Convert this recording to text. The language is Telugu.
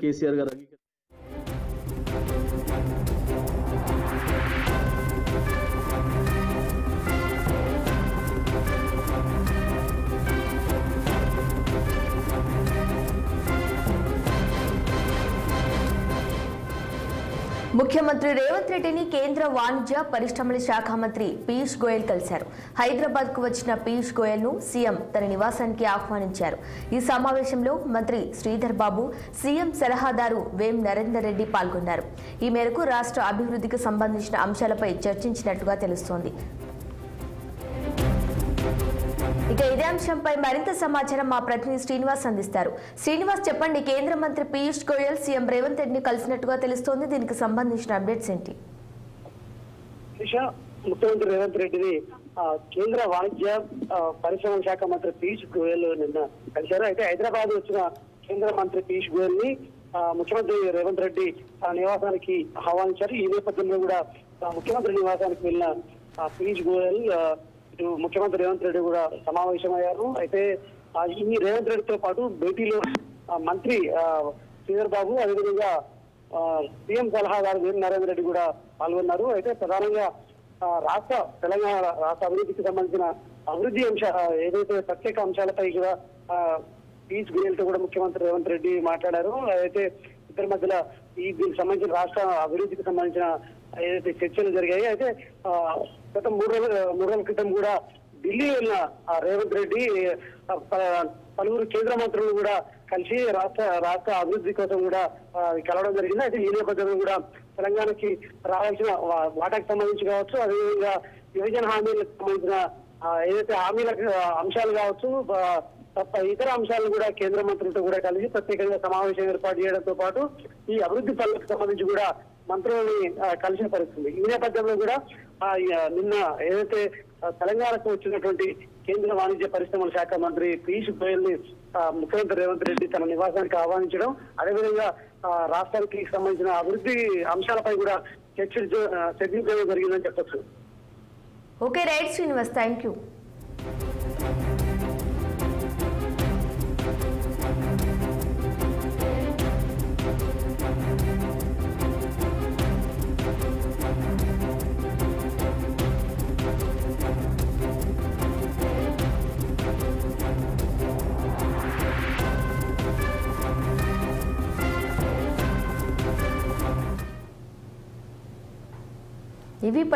కేసీఆర్ గారు అంగీకరించారు ముఖ్యమంత్రి రేవంత్ రెడ్డిని కేంద్ర వాణిజ్య పరిశ్రమల శాఖ మంత్రి పీయూష్ గోయల్ కలిశారు హైదరాబాద్ కు వచ్చిన పీయూష్ గోయల్ ను సీఎం తన నివాసానికి ఆహ్వానించారు ఈ సమావేశంలో మంత్రి శ్రీధర్ బాబు సీఎం సలహాదారు వేం నరేందర్ రెడ్డి పాల్గొన్నారు ఈ మేరకు రాష్ట్ర అభివృద్ధికి సంబంధించిన అంశాలపై చర్చించినట్టుగా తెలుస్తోంది ఇక ఇదే అంశంపై మరింత సమాచారం మా ప్రతినిధి శ్రీనివాస్ అందిస్తారు శ్రీనివాస్ చెప్పండి కేంద్ర మంత్రి పీయూష్ గోయల్ సీఎం రేవంత్ రెడ్డిని కలిసినట్టుగా తెలుస్తోంది దీనికి సంబంధించిన అప్డేట్స్ ఏంటి దిశ ముఖ్యమంత్రి రేవంత్ రెడ్డిని ఆ, కేంద్ర వాణిజ్య ఆ, పరిశ్రమల శాఖ మంత్రి పీయూష్ గోయల్ నిన్న కలిశారు అయితే హైదరాబాద్ వచ్చిన కేంద్ర మంత్రి పీయూష్ గోయల్ ని ఆ, ముఖ్యమంత్రి రేవంత్ రెడ్డి తన నివాసానికి ఆహ్వానించారు ఈ నేపథ్యంలో కూడా ఆ, ముఖ్యమంత్రి నివాసానికి వెళ్ళిన ఆ, పీయూష్ గోయల్ ఆ, ఇటు ముఖ్యమంత్రి రేవంత్ రెడ్డి కూడా సమావేశమయ్యారు అయితే ఆ, ఈ రేవంత్ రెడ్డితో పాటు భేటీలో ఆ, మంత్రి ఆ, శ్రీధర్ బాబు అదేవిధంగా ఆ, సీఎం సలహాదారు వీర నరేంద్ర రెడ్డి కూడా పాల్గొన్నారు అయితే ప్రధానంగా ఆ, రాష్ట్ర తెలంగాణ రాష్ట్ర అభివృద్ధికి సంబంధించిన అభివృద్ధి అంశ ఆ, ఏదైతే ప్రత్యేక అంశాలపై కూడా ఆ, పీయూష్ గోయల్ తో కూడా ముఖ్యమంత్రి రేవంత్ రెడ్డి మాట్లాడారు అయితే ఇద్దరి మధ్యలో ఈ దీనికి సంబంధించిన రాష్ట్ర అభివృద్ధికి సంబంధించిన ఏదైతే చర్చలు జరిగాయి అయితే ఆ, గత మూడు రోజుల మూడు రోజుల క్రితం కూడా ఢిల్లీ వెళ్ళిన ఆ రేవంత్ రెడ్డి ఆ, ప- పలువురు కేంద్ర మంత్రులు కూడా కలిసి రాష్ట్ర రాష్ట్ర అభివృద్ధి కోసం కూడా ఆ, కలవడం జరిగింది అయితే ఈ నేపథ్యంలో కూడా తెలంగాణకి రావాల్సిన వా- వాటాకి సంబంధించి కావచ్చు అదేవిధంగా విభజన హామీలకు సంబంధించిన ఆ, ఏదైతే హామీలకు ఆ, అంశాలు కావచ్చు ఆ, తప్ప ఇతర అంశాలను కూడా కేంద్ర మంత్రులతో కూడా కలిసి ప్రత్యేకంగా సమావేశం ఏర్పాటు చేయడంతో పాటు ఈ అభివృద్ధి పనులకు సంబంధించి కూడా మంత్రులని ఆ, కలిసిన పరిస్థితి ఈ నేపథ్యంలో కూడా ఆ, ఈ, ఆ, నిన్న ఏదైతే ఆ, తెలంగాణకు వచ్చినటువంటి కేంద్ర వాణిజ్య పరిశ్రమల శాఖ మంత్రి పీయూష్ గోయల్ ని ఆ, ముఖ్యమంత్రి రేవంత్ రెడ్డి తన నివాసానికి ఆహ్వానించడం అదేవిధంగా ఆ, రాష్ట్రానికి సంబంధించిన అభివృద్ధి అంశాలపై కూడా చర్చించ ఆ, చర్చించడం జరిగిందని చెప్పొచ్చు okay right Srinivas thank you ఇవి